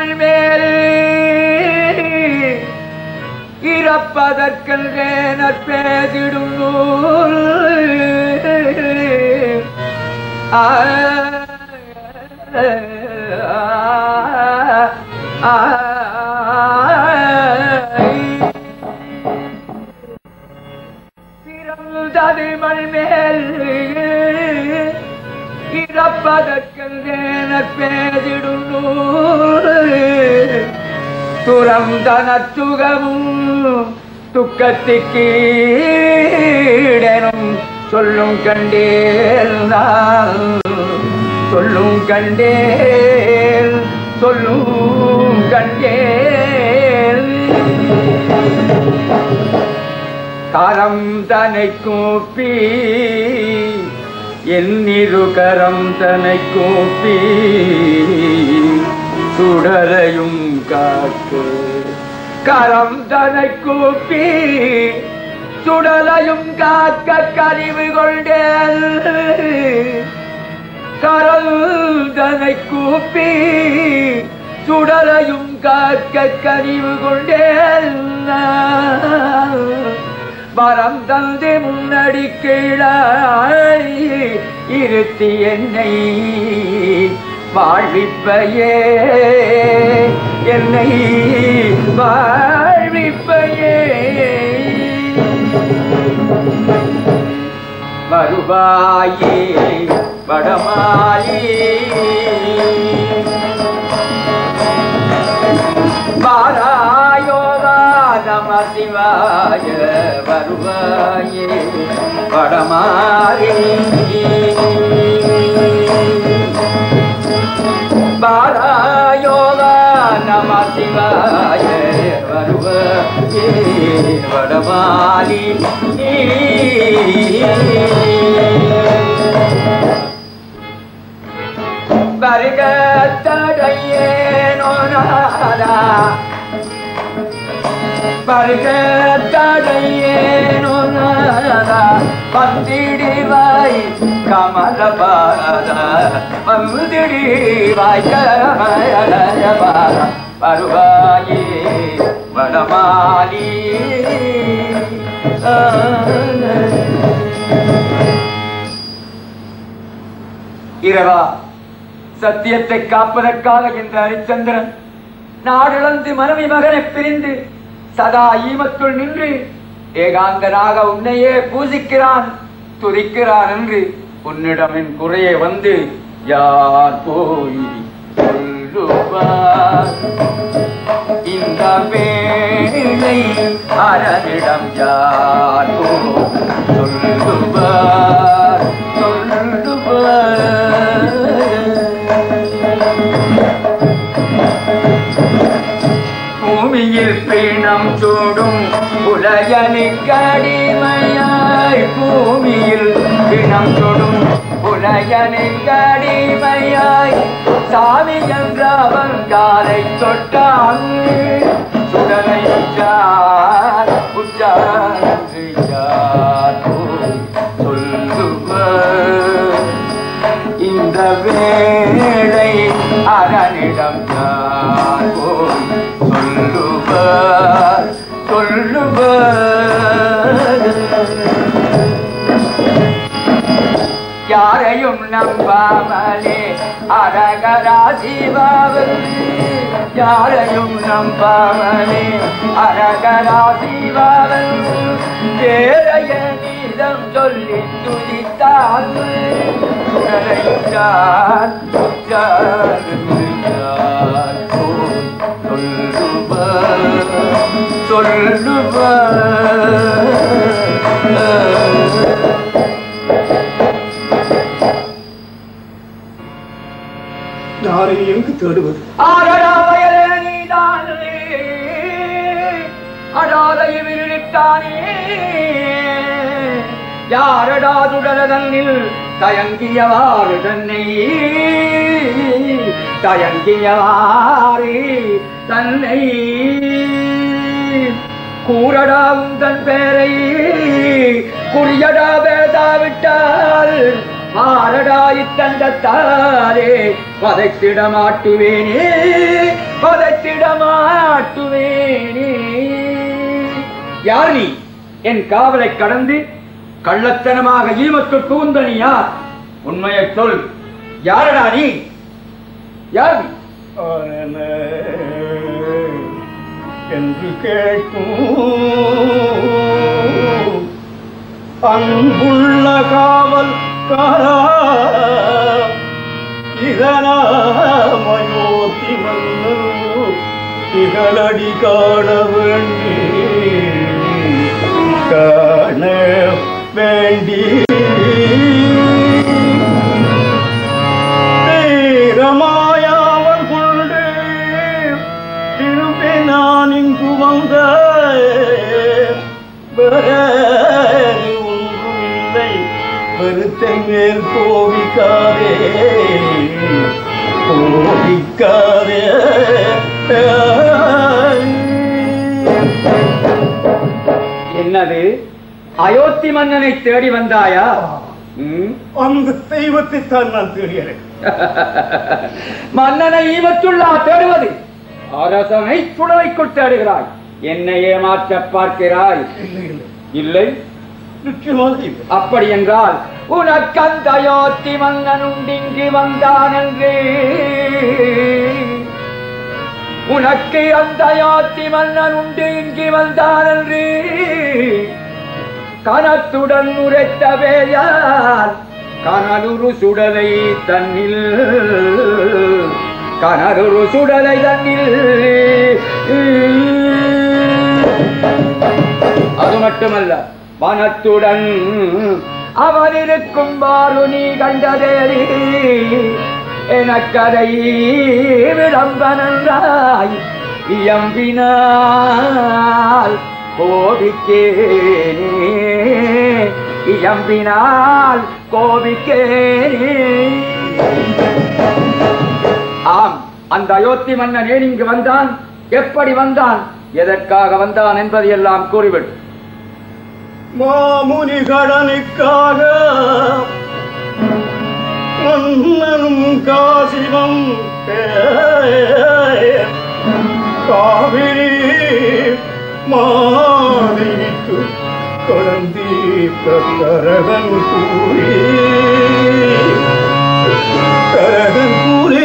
மண் மேல் இறப்பதற்கென்றே நற்பேசிடும் நூல் ஆ, ஆ, ஆ, பிறந்தது மண் மேல் இறப்பதற்கென்றே பேசிடும் துறந்த நச்சுகமும் துக்கத்திற்கீடனும் சொல்லும் கண்டேல் நான் சொல்லும் கண்டேல் சொல்லும் கண்டேல் கரம் தனை கூப்பி எண்ணிரு கரம் தனை கூப்பி சுடரையும் காக்கு கரம் தனை கூப்பி சுடலையும் காக்க கனிவு கொண்டேன் கரல் தனை கூப்பி சுடலையும் காக்க கனிவு கொண்டேன் வரம் தந்து முன்னடி கீழாய் இருத்தி என்னை வாழ்விப்பையே என்னை வாழ்விப்பையே வருவாயே வடமாயி வாராயோவா நம சிவாய வருவாயே வடமாறி வாராயோவா நம சிவாய வருவாயே வடமாலி வருக தடையேனோ நாதா வருக தடையேனோ நாதா வந்திடிவாய் கமலபாதா வந்திடிவாய் கமலபாதா வருவாயே வடமாலி இரவா சத்தியத்தை காப்பதற்காக இந்த ஹரிச்சந்திரன் நாடிழந்து மனைவி மகனை பிரிந்து சதா ஈமத்துள் நின்று ஏகாந்தனாக உன்னையே பூஜிக்கிறான் துதிக்கிறான் என்று உன்னிடம் என் குறையை வந்து யார் போய் சொல்லுவார் இந்த வேளை அரவிடம் யார் போய் சொல்லுவார் சொல்லுவார் பூமியில் பீணம் சூடும் உலகனுக்கடிமையாய் பூமியில் பிணம் சுடும் உலகனுக்கடிமையாய் சாமி என்ற அவன் காலை தொட்டான் சுடலை உச்சார் உச்சார் சொல்லுவர் இந்த வேளை அரணிடம் நான் போய் சொல்லுவர் சொல்லுவர் யாரையும் நம்பாமலே அரகரா சிவாவல் யாரையும் நம்பாமலே அரகரா சிவாவல் வேறைய நீதம் சொல்லி துதித்தால் உடலைத்தான் உச்சார் உச்சார் போய் சொல்லுவர் சொல்லுவர் யாரை எங்கு தேடுவது ஆரடா வயலே நீதானே அடாதை விருத்தானே யாரடா சுடரதன்னில் தயங்கியவாறு தன்னை தயங்கியவாறு தன்னை கூறடாவும் தன் பேரை குறியடா பேசாவிட்டால் மாரடா இத்தண்டத்தாரே வதைத்திட மாட்டுவேனே பதைத்திட மாட்டுவேனே யார் நீ என் காவலை கடந்து கள்ளத்தனமாக ஈமத்துள் புகுந்த நீ யார் உண்மையை சொல் யாரடா நீ யார் நீ ஆனன என்று கேட்கும் அன்புள்ள காவல் காரா இதனாமயோத்தி மன்னு திகழடி காண வேண்டி காண வேண்டி வீரமாயாவல் கொண்டு திரும்பி நான் இங்கு வந்த வேறு ஒன்றும் இல்லை வெறுத்தன் மேல் கோபிக்காதே கோபிக்காதே என்னது அயோத்தி மன்னனை தேடி வந்தாயா ம்? அந்த தெய்வத்தை தான் நான் தேடியறேன் மன்னனை ஈவத்துள்ளா தேடுவது அரசனை சுடலைக்குள் தேடுகிறாய் என்னை ஏமாற்ற பார்க்கிறாய் இல்லை இல்லை இல்லை நிச்சயமாக இல்லை அப்படி என்றால் உனக்கு அந்த அயோத்தி மன்னன் உண்டிங்கு வந்தான் என்று உனக்கு அந்த அயோத்தி மன்னன் உண்டு இங்கு வந்தான் என்று கனத்துடன் உரைத்தவேயால் கனலுரு சுடலை தன்னில் கனலுரு சுடலை தன்னில் அது மட்டுமல்ல வனத்துடன் அவன் இருக்கும் பாரு நீ கண்டதேறி எனக்கதை விளம்பனாய் இயம்பினால் கோபிக்கேனே இயம்பினால் கோபிக்கேனே ஆம் அந்த அயோத்தி மன்னன் ஏன் இங்கு வந்தான் எப்படி வந்தான் எதற்காக வந்தான் என்பதையெல்லாம் கூறிவிடு மாமுனி கடனுக்காக மன்னனும் காசிவம் காவிரி மாதவிக்கு கடந்தீர்த்த தரகன் கூறி தரகன் கூறி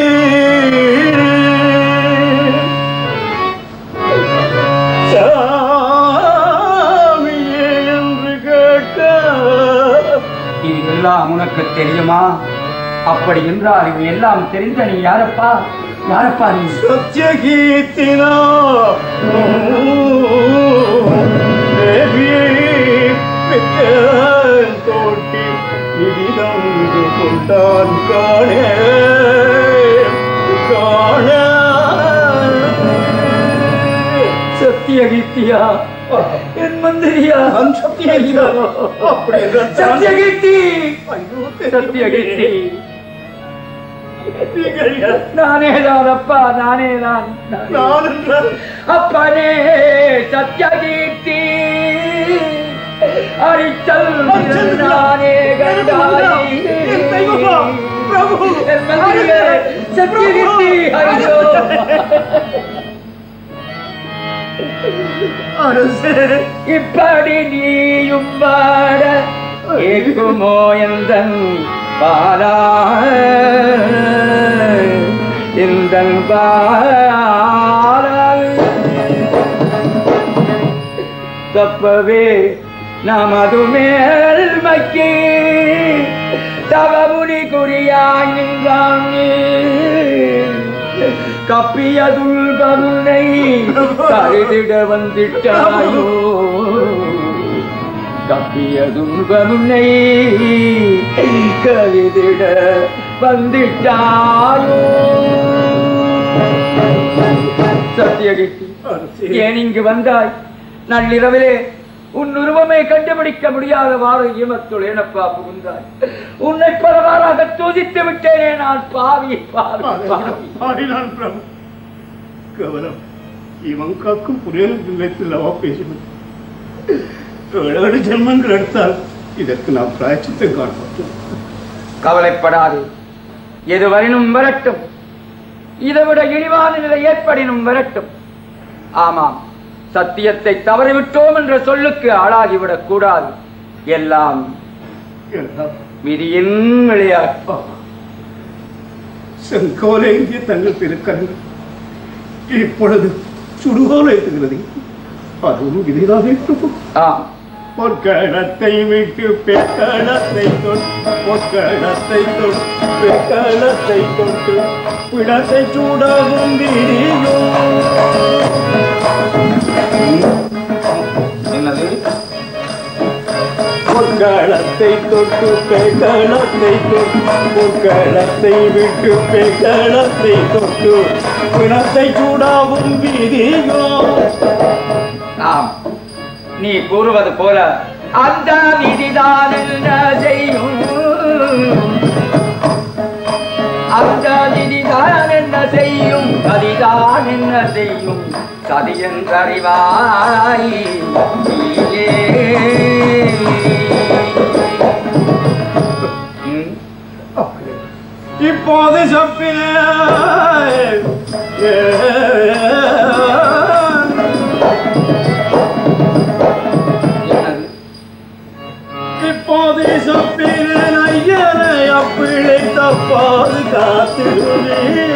சாமியே என்று கேட்க இதெல்லாம் உனக்கு தெரியுமா அப்படி என்றால் இவை எல்லாம் தெரிந்த நீ யாரப்பா யாரப்பா நீ சத்யகீர்த்தினா தேவியை பெற்றேன் தோட்டி நிதிதந்து கொண்டான் காணே காணே சத்தியகீர்த்தியா என் மந்திரியா நான் சத்தியகீர்த்தியா? அப்படி என்றால் நான் சத்தியகீர்த்தி ஐயோ, சத்தியகீர்த்தி நீங்கள் யார்? நானே தான் அப்பா நானே தான் நான் என்றால் அப்பனே சத்தியகீர்த்தி அரிச்சல் நானே கண்டாய் என் தெய்வமா, பிரபு, என் மந்திரியே, சத்தியகீர்த்தி ஐயோ அரசே இப்படி நீயும் வாட ஏக்குமோ எந்தன் பாலா எந்தன் பாலா தப்பவே நமது மேல்மைக்கு தவமுனி குறியாய் நின்றான் கப்பியதுள் கருணை கருதிட வந்திட்டாயோ கப்பியதுள் கருணை கருதிட வந்திட்டாயோ சத்தியகித்தி அரசே ஏன் இங்கு வந்தாய் நள்ளிரவிலே உன் உருவமே கண்டுபிடிக்க முடியாதவாறு ஈமத்துள் ஏனப்பா புகுந்தாய் உன்னை பலவாறாக தூதித்து விட்டேனே நான் பாவி பாவி பாவி ஆடினான் பிரபு கவனம் இவன் காக்கும் புரியல் விதத்தில் பேசுவது ஏழு ஜென்மங்கள் எடுத்தால் இதற்கு நாம் பிராய்ச்சித்தம் காண்போம் கவலைப்படாதே எதுவரைனும் வரட்டும் இதை விட இழிவான நிலை ஏற்படினும் வரட்டும் ஆமாம் சத்தியத்தை தவறிவிட்டோம் என்ற சொல்லுக்கு ஆளாகிவிடக் கூடாது எல்லாம் எல்லாம் விதியின் விளையாட்டு செங்கோலை இங்கே தங்கள் திருக்கரங்கள் இப்பொழுது சுடுகோலை ஏற்றுகிறது அதுவும் விதிதான் இருக்கும் ஆம் பொற்களத்தை விட்டு பெக்களத்தை தொட்டு பொற்களத்தை தொட்டு பெக்களத்தை தொட்டு பிடத்தை சூடாகும் விரியும் என்னது பொற்களத்தை தொட்டு பெக்களத்தை தொட்டு பொற்களத்தை விட்டு பெக்களத்தை தொட்டு பிணத்தை சூடாகும் விதியும் ஆம் நீ கூறுவது போல அந்த விதிதான் என்ன செய்யும் அந்த விதிதான் என்ன செய்யும் சதிதான் என்ன செய்யும் சதியென்றறிவாய் நீயே. ம், இப்போது சப்பின என்னது இப்போது சப்பின ஐயனை அப்பிள்ளை தப்பாது காத்திருவே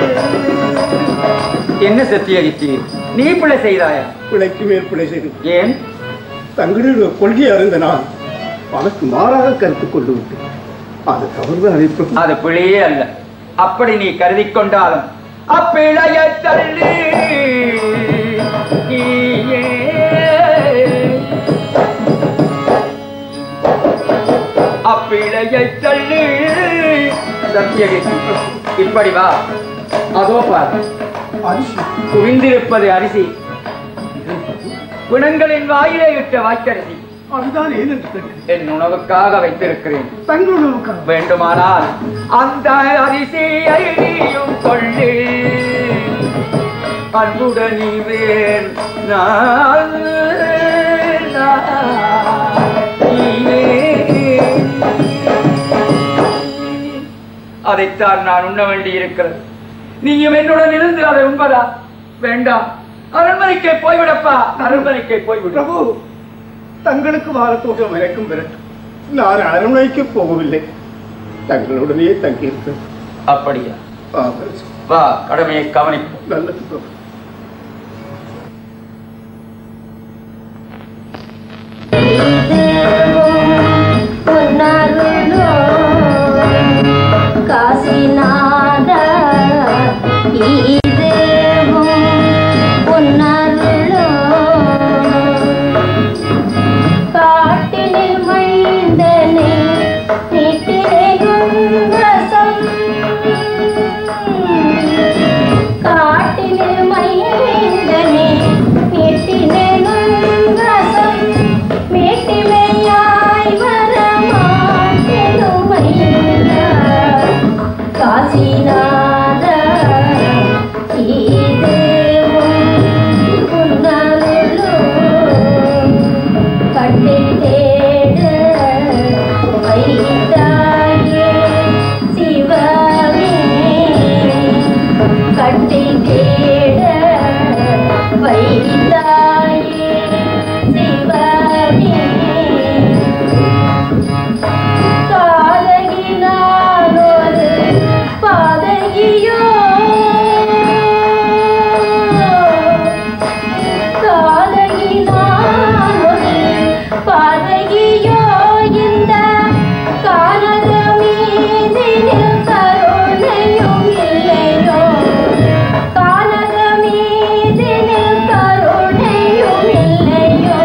என்ன சத்தியகிச்சி நீ பிள்ளை செய்தாயா பிழைக்கு மேற்பிழை செய்து ஏன் தங்களுடைய கொள்கை அறிந்த நான் அதற்கு மாறாக கருத்து கொண்டு விட்டேன் அது தவறு அழைப்பு அது பிழையே அல்ல அப்படி நீ கருதி கொண்டாலும் அப்பிழைய தள்ளி நீயே. அப்பிழையை தள்ளி சத்தியகிரி இப்படி வா அதோ பார் அரிசி குவிந்திருப்பது அரிசி குணங்களின் வாயிலே இட்ட வாய்க்கரிசி அதுதான் ஏன் என்று கேட்டேன் என் உணவுக்காக வைத்திருக்கிறேன் தங்களுடைய வேண்டுமானால் அந்த அரிசியை நீயும் கொள்ளு அன்புடனி வேர் நான் நீயே. அதைத்தான் நான் உண்ண வேண்டி இருக்கிறது நீயும் என்னுடன் இருந்து அதை உண்பதா வேண்டாம் அரண்மனைக்கே போய்விடப்பா அரண்மனைக்கே போய்விடு பிரபு தங்களுக்கு வாரத்தோட்டம் எனக்கும் விரட்டும் நான் அரண்மனைக்கு போகவில்லை தங்களுடனே தங்கியிருக்கிறேன் அப்படியா ஆமாம். வா கடமையை கவனிப்போம் நல்லது பிரபு பொன்னருளோ காசிநாத ஈதேவும் பொன்னருளோ காட்டினில் மைந்தனே நீட்டினையும் ரசம் காட்டினில் மைந்தனே நீட்டினையும் ரசம் மேட்டிமையாய் வரமாட்டெனுமையா காசிநாத ஈதேவும் புன்னருளோ கட்டில் தேட வைத்தாயே சிவமே கட்டில் தேட வைத்தாயே சிவமே காதகினாலொரு பாதகியோ காதகினாலொரு பாதகியோ இந்த கானக மீதினில் கருணையும் இல்லையோ கானக மீதினில் கருணையும் இல்லையோ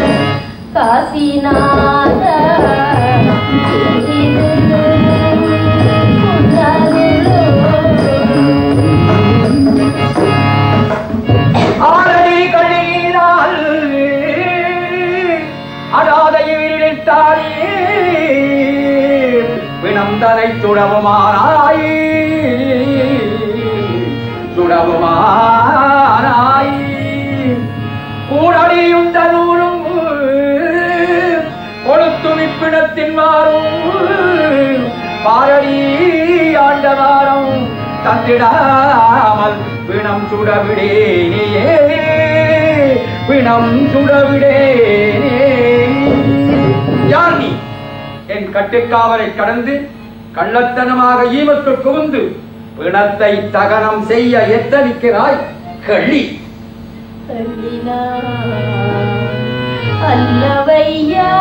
காசிநாத இது ஆரடி கண்ணீரால் அடாத இவிரித்தாரி பிணந்தனை சுடவுமானாய் சுடவுமானாய் கூடடியும் தனூரும் கொளுத்தும் இப்பிடத்தின் மாறும் பாரடி ஆண்டவாரம் தந்திடாமல் பிணம் சுடவிடேனே பிணம் சுடவிடேனே யார் நீ என் கட்டுக்காவலை கடந்து கள்ளத்தனமாக ஈமத்துள் புகுந்து பிணத்தை தகனம் செய்ய எத்தனிக்கிறாய் கள்ளி அல்லவையா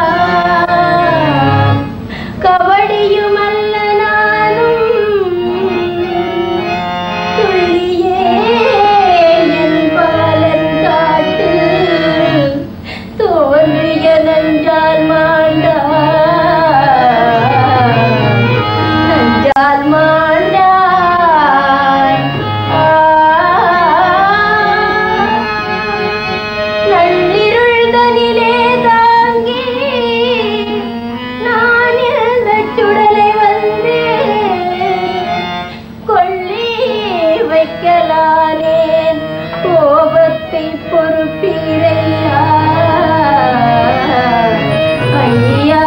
கபடியும் அல்ல நானும் துள்ளியே என் பாலன் காட்டில் தோன்றிய நஞ்சால் மாண்டா நஞ்சால் மாண்டாய் ஆ நள்ளிருள்தனிலே தாங்கி நான் இருந்த சுடலை வந்து கொள்ளி வைக்கலானேன் கோபத்தை பொறுப்பீரையா ஐயா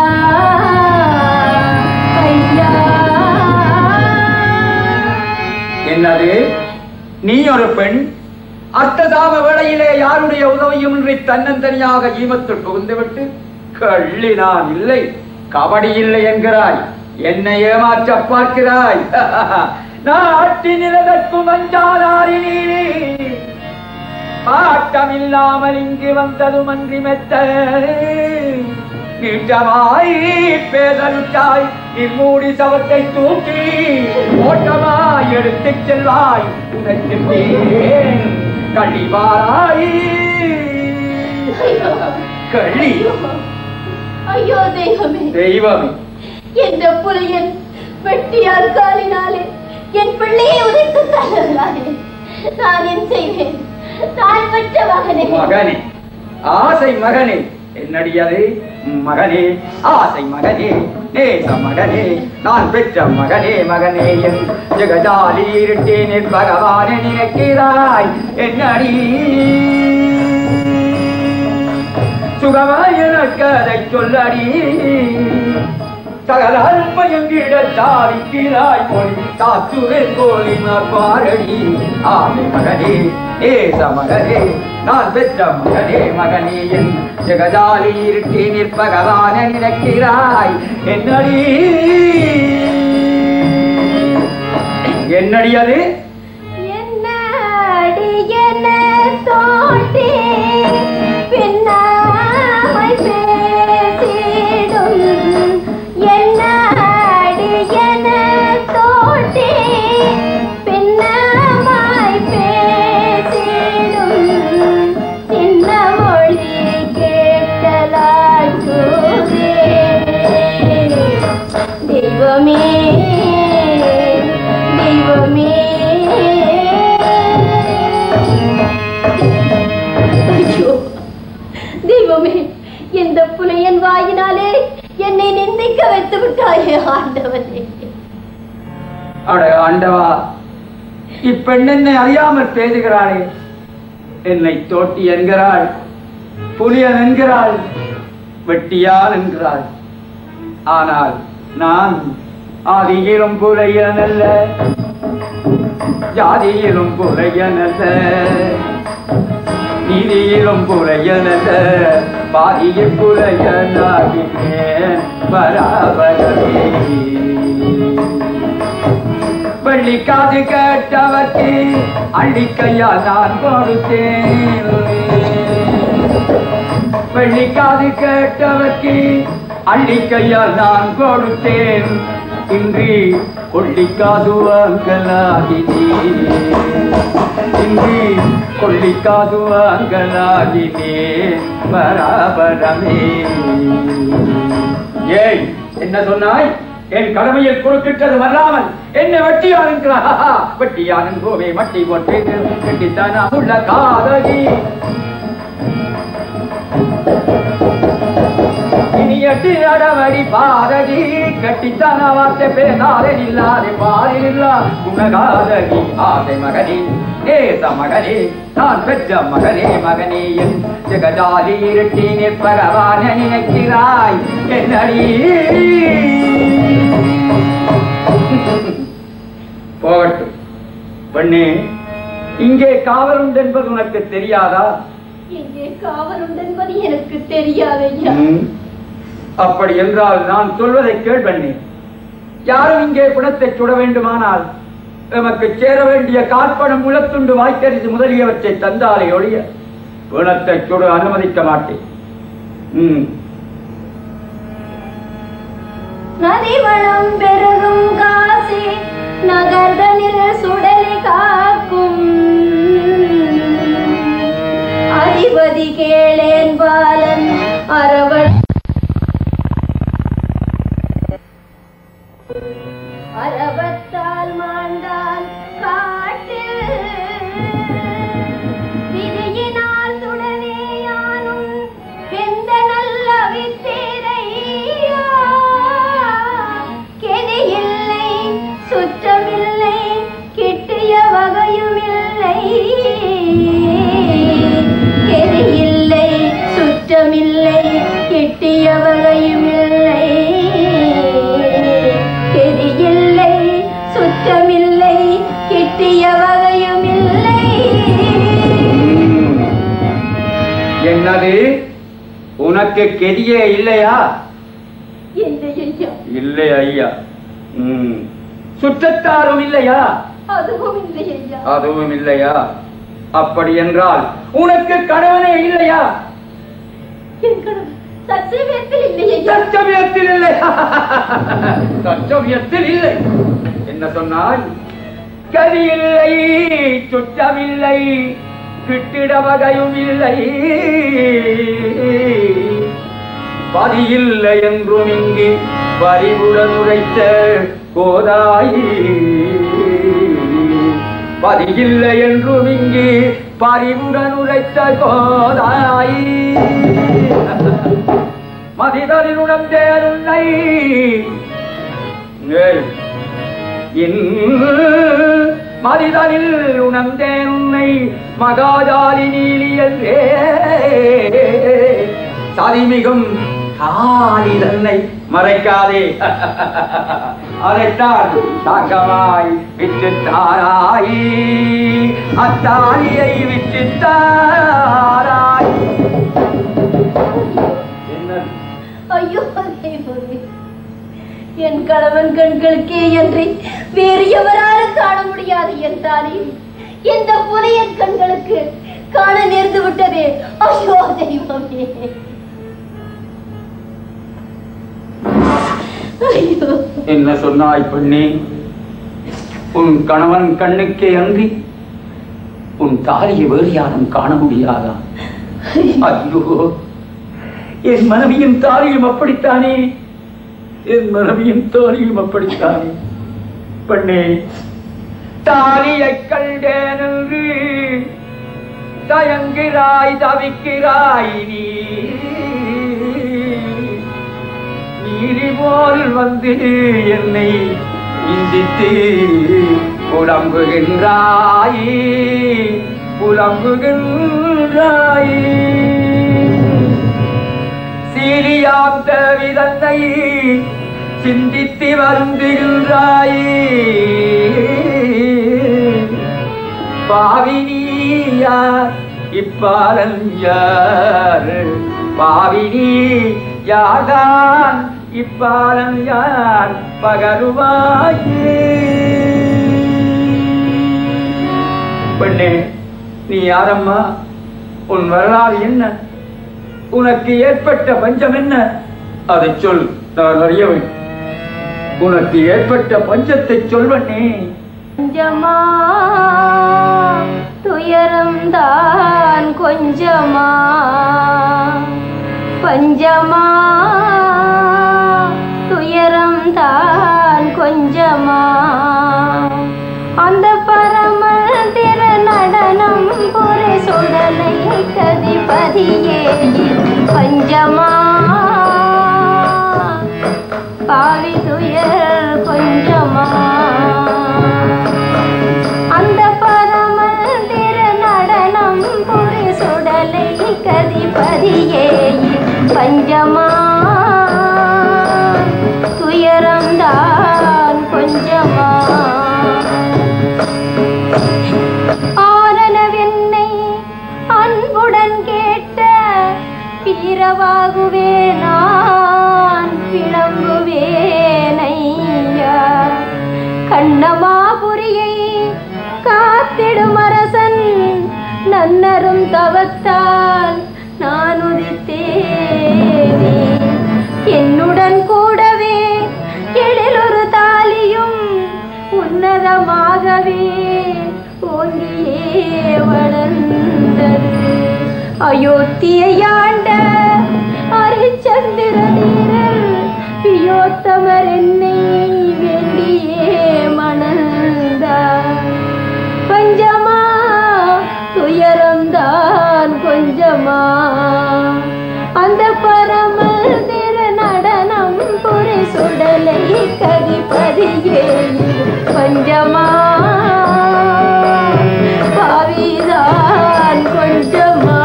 ஐயா என்னது நீ ஒரு பெண் அர்த்ததாம வேளையிலே யாருடைய உதவியும் இன்றி தன்னந்தனியாக ஈமத்துள் புகுந்துவிட்டு கள்ளி நான் இல்லை கபடி இல்லை என்கிறாய் என்னை ஏமாற்ற பார்க்கிறாய் நாட்டி நிலதற்கும் அஞ்சாதாரி நீ ஆட்டமில்லாமல் இங்கு வந்ததும் அன்றி மெத்த நீட்டமாய் பேதலுட்டாய் நிர்மூடி சவத்தை தூக்கி ஓட்டமாய் எடுத்துச் செல்வாய் உனக்கு கழிவாராய் கள்ளி ஐயோ தெய்வமே தெய்வமே என்ற புலையன் வெட்டியார் காலினாலே என் பிள்ளையை உதைத்து தள்ளுகிறானே நான் என் செய்வேன் நான் பெற்ற மகனே மகனே ஆசை மகனே என்னடியது மகனே ஆசை மகனே நேச மகனே நான் பெற்ற மகனே மகனே என் ஜெகஜாலி இருட்டேனில் பகவானே நினைக்கிறாய் என்னடி சுகமாய் எனக்கு அதை சொல்லடி சகல அருமையங்கிட சாதிக்கிறாய் மொழி சாத்துவேன் கோழி பாரடி ஆமை மகனே ஏச மகனே நான் பெற்ற மகனே மகனே என் ஜெகஜாலி இருட்டி நிற்பகவான நினைக்கிறாய் என்னடி என்னடி அது என்னடி என்ன தோட்டி பின்னாமை பேசிடும் என்னடி என்ன தோட்டி பின்னாமாய் பேசிடும் சின்ன மொழி கேட்டலாய் தெய்வமே தெய்வமே ஐயோ தெய்வமே இந்த புலையன் வாயினாலே என்னை நிந்திக்க வைத்து விட்டாயே ஆண்டவனே அட ஆண்டவா இப்பெண் என்னை அறியாமல் பேசுகிறாளே என்னை தோட்டி என்கிறாள் புலியன் என்கிறாள் வெட்டியான் என்கிறாள் ஆனால் நான் ஆதியிலும் புலையன் அல்ல ஜாதியிலும் புலையன் அல்ல நீதியிலும் புலையன் அல்ல பாதியில் புலையனாகினேன் பராபரமே வெள்ளி காது கேட்டவர்க்கு அள்ளிக்கையா நான் கொடுத்தேன் வெள்ளி காது கேட்டவர்க்கு அள்ளிக்கையால் நான் கொடுத்தேன் இன்றி கொள்ளிக்காது வாங்கலாகினே இன்றி கொள்ளிக்காது வாங்கலாகினே பராபரமே ஏய் என்ன சொன்னாய் என் கடமையில் குறுக்கிட்டது வராமல் என்ன வெட்டியான் என்கிறார் வெட்டியான் கோவை மட்டி போட்டு கெட்டித்தானா உள்ள காதகி இனி எட்டி நடவடி பாரதி கட்டித்தான வார்த்தை பேசாதே இல்லாதே பாரில்லா குணகாதகி ஆசை மகனே ஏச மகனே நான் பெற்ற மகனே மகனே என் ஜெகஜாலி இருட்டி நிற்பகவான நினைக்கிறாய் என்னடி போகட்டும் பெண்ணே இங்கே காவல் உண்டு என்பது உனக்கு தெரியாதா எங்கே காவல் உண்டு என்பது எனக்கு தெரியாதையா ம். அப்படி என்றால் நான் சொல்வதை கேள் பெண்ணே யாரும் இங்கே பிணத்தை சுட வேண்டுமானால் எமக்கு சேர வேண்டிய காற்பணம் முளத்துண்டு வாய்க்கரிசி முதலியவற்றை தந்தாலே ஒழிய பிணத்தை சுட அனுமதிக்க மாட்டேன் ம் நதிவளம் பெருகும் காசி நகர்தனில் சுடலி காக்கும் அதிபதி கேளேன் பாலன் அரவன் அரவத்தால் மாண்டான் காட்டில் விதியினால் சுடனேயானும் எந்த நல்ல வித்தேரையா கெதியில்லை சுற்றமில்லை கிட்டிய வகையுமில்லை கெதியில்லை சுற்றமில்லை கிட்டிய வகையுமில்லை கெதியில்லை சுற்றமில்லை கிட்டிய வகையுமில்லை என்னது உனக்கு கெதியே இல்லையா இல்லை ஐயா இல்லை ஐயா ம் சுற்றத்தாரும் இல்லையா அதுவும் இல்லை ஐயா அதுவும் இல்லையா அப்படி என்றால் உனக்கு கணவனே இல்லையா என் கணவன் சத்தியத்தில் இல்லை ஐயா தச்சமயத்தில் இல்லை தச்சமயத்தில் இல்லை என்ன சொன்னாய் கதி இல்லை சுற்றமில்லை கிட்டிட வகையும் இல்லை பதியில்லை என்றும் இங்கு பறிவுடன் உரைத்த கோதாய் பதியில்லை என்றும் இங்கு பறிவுடன் உரைத்த கோதாய் மதிதலில் உணர்ந்தேன் உன்னை ஏய், இன் மதிதலில் உணர்ந்தேன் உன்னை மகாஜாலி நீலி என்றே சதிமிகும் காலி தன்னை மறைக்காதே அதைத்தான் தாங்கமாய் விற்றுத்தாராய் அத்தாலியை விற்றுத்தாராய் என்ன ஐயோ தெய்வமே என் கணவன் கண்களுக்கே என்று வேறு எவராலும் காண முடியாது என் தாலி இந்த புலையன் கண்களுக்கு காண நேர்ந்து விட்டதே ஐயோ தெய்வமே ஐயோ என்ன சொன்னாய் பெண்ணே உன் கணவன் கண்ணுக்கே அன்றி உன் தாலியை வேறு யாரும் காண முடியாதா ஐயோ என் மனைவியின் தாலியும் அப்படித்தானே என் மனைவியின் தாலியும் அப்படித்தானே பெண்ணே தாலியை கண்டேன் என்று தயங்குகிறாய் தவிக்கிறாய் நீ நீரி போல் வந்து என்னை இந்தித்து புலம்புகின்றாய் புலம்புகின்றாய் சீரியாம் தேவிதன்னை சிந்தித்து வருந்துகின்றாய் பாவினியா இப்பாலன் யார் பாவினி யார்தான் இப்பாலன் யார் பகருவாயே பெண்ணே நீ யாரம்மா உன் வரலாறு என்ன உனக்கு ஏற்பட்ட பஞ்சம் என்ன அதை சொல் நான் அறிய வேண்டும் உனக்கு ஏற்பட்ட பஞ்சத்தை சொல்வனே கொஞ்சமா துயரம் தான் கொஞ்சமா பஞ்சமா துயரம் தான் கொஞ்சமா அந்த பரமல் திரு நடனம் புரை சுடலை கதிபதியே பஞ்சமா பாவி துயர் கொஞ்சமா அந்த பரமல் திரு நடனம் புரி சுடலை கதிபதியே பஞ்சமா துயரம் தான் கொஞ்சமா ஆனனவென்னை அன்புடன் கேட்ட வீரவாகுவே நான் விளம்புவேனையா கண்ணமாபுரியை காத்திடும் அரசன் நன்னரும் தவத்தால் நான் உதித்தேனே என்னுடன் கூடவே எழிலொரு தாலியும் உன்னதமாகவே ஓங்கியே வளர்ந்தது அயோத்தியாண்ட அரிச்சந்திர நீரல் பியோத்தமர் என்னை வேண்டியே மணந்தார் பஞ்சமா துயரம்தான் கொஞ்சமா அந்த பரமல் திரு நடனம் புரி சுடலை கதிபதியே பஞ்சமா பாவிதான் கொஞ்சமா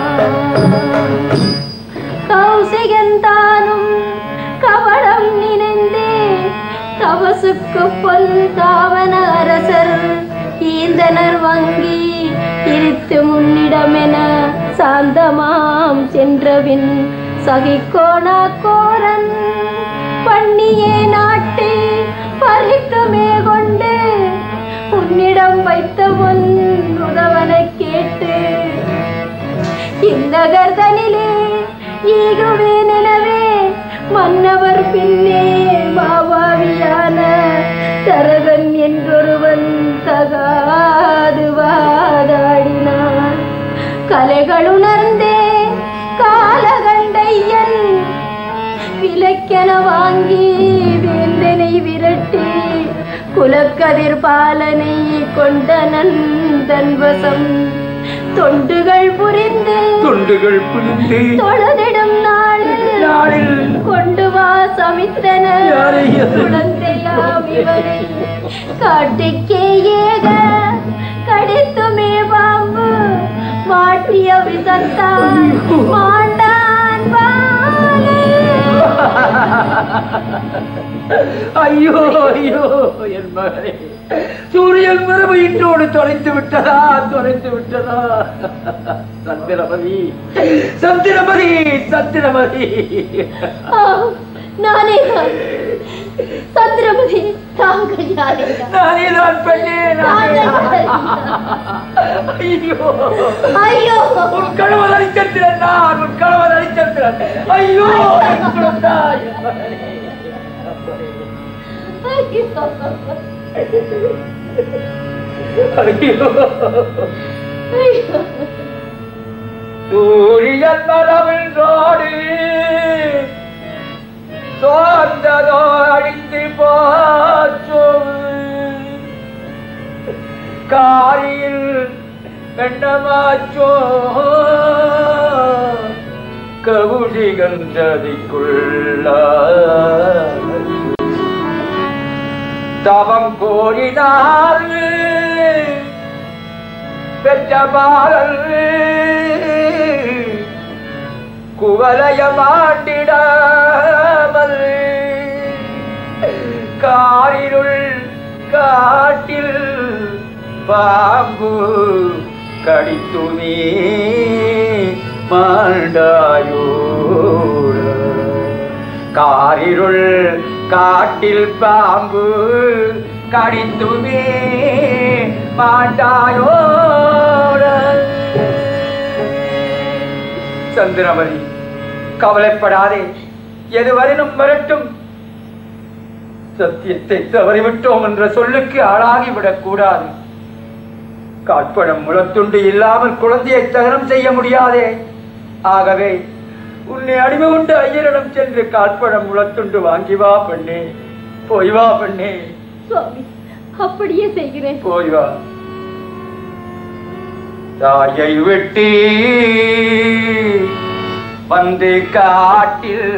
கௌசிகன் தானும் கவடம் நினைந்தே தவசுக்கு பொல் தாவன அரசர் ஈந்தனர் வங்கி இருத்து முன்னிடமென சாந்தமாம் சென்றவின் சகிக்கோணா கோரன் பண்ணியே நாட்டி பறிக்குமே கொண்டு உன்னிடம் வைத்த முன் உதவன கேட்டு இந்நகர்தனிலே ஈகுவேன் எனவே மன்னவர் பின்னே மாவாவியான தரகன் என்றொருவன் தகாது வாதாடினான் கலைகளுணர்ந்தே காலகண்டையன் விலக்கென வாங்கி வேந்தனை விரட்டி குலக்கதிர் பாலனை கொண்ட நந்தன் வசம் தொண்டுகள் புரிந்து துண்டுகள் புரிந்து தொழுதிடும் நாளில் நாளில் கொண்டு வா சமித்தன யாரை அது? குழந்தையாம் இவரை காட்டுக்கே ஏக கடித்துமே பாம்பு மாட்டிய விசத்தால் மாண்டான் பாலே ஐயோ ஐயோ என் மகனே சூரியன் மரபு இன்றோடு தொலைத்து விட்டதா தொலைத்து விட்டதா சந்திரமதி சந்திரமதி சந்திரமதி ஆ, நானே தான் சந்திரபதி தாங்கள் யாரே நானே தான் பெண்ணே நானே ஐயோ ஐயோ உன் கணவன் அழிச்சந்திரன் நான் உன் கணவன் அழிச்சந்திரன் ஐயோ என் குழந்தா, என் மகனே. ஐயோ ஐயோ சூரியன் மரபில் நாடு சோர்ந்ததோ அடித்து போச்சோ காரியில் வெண்ணமாச்சோ கவுடி கந்ததிக்குள்ள தவம் கோரினார் பெற்ற பாரல் குவலயமாண்டிடாமல் காரிருள் காட்டில் பாம்பு கடித்துமே மாண்டாயோ காரிருள் காட்டில் பாம்பு கடித்துமே மாண்டாயோ சந்திரமதி கவலைப்படாதே எதுவரையிலும் வரட்டும் சத்தியத்தை தவறிவிட்டோம் என்ற சொல்லுக்கு ஆளாகிவிடக் கூடாது காட்படம் முளத்துண்டு இல்லாமல் குழந்தையை தகனம் செய்ய முடியாதே ஆகவே உன்னை அடிமை உண்டு ஐயரிடம் சென்று காட்படம் முளத்துண்டு வாங்கி வா பெண்ணே போய் வா பெண்ணே சுவாமி அப்படியே செய்கிறேன் போய் வா தாயை வெட்டி வந்து காட்டில்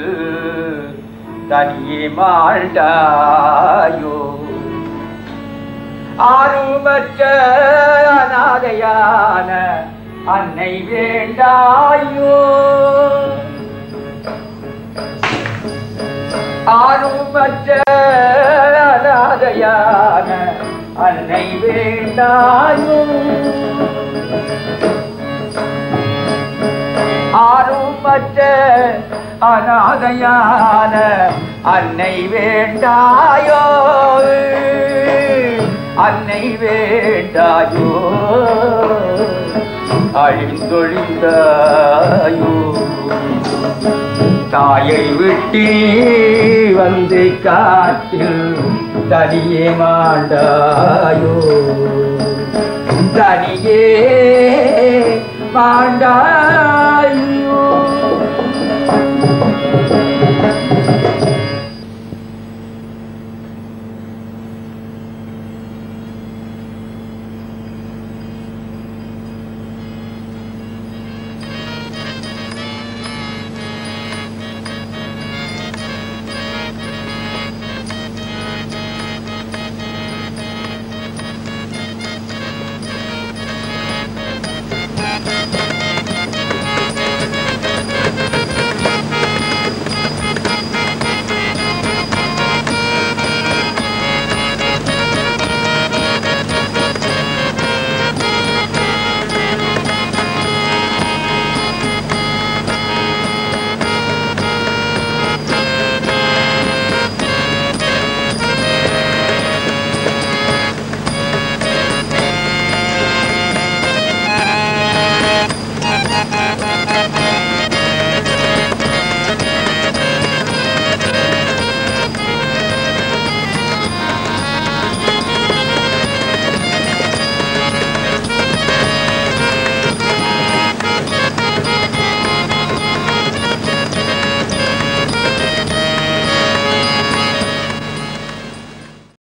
தனியே மாண்டாயோ ஆறுமற்ற அநாதையான அன்னை வேண்டாயோ ஆறுமற்ற அநாதையான அன்னை வேண்டாயோ ஆறுமற்ற அநாதையான அன்னை வேண்டாயோ அன்னை வேண்டாயோ அழிந்தொழிந்தாயோ தாயை விட்டு வந்து காட்டில் தனியே மாண்டாயோ தனியே மாண்டாயோ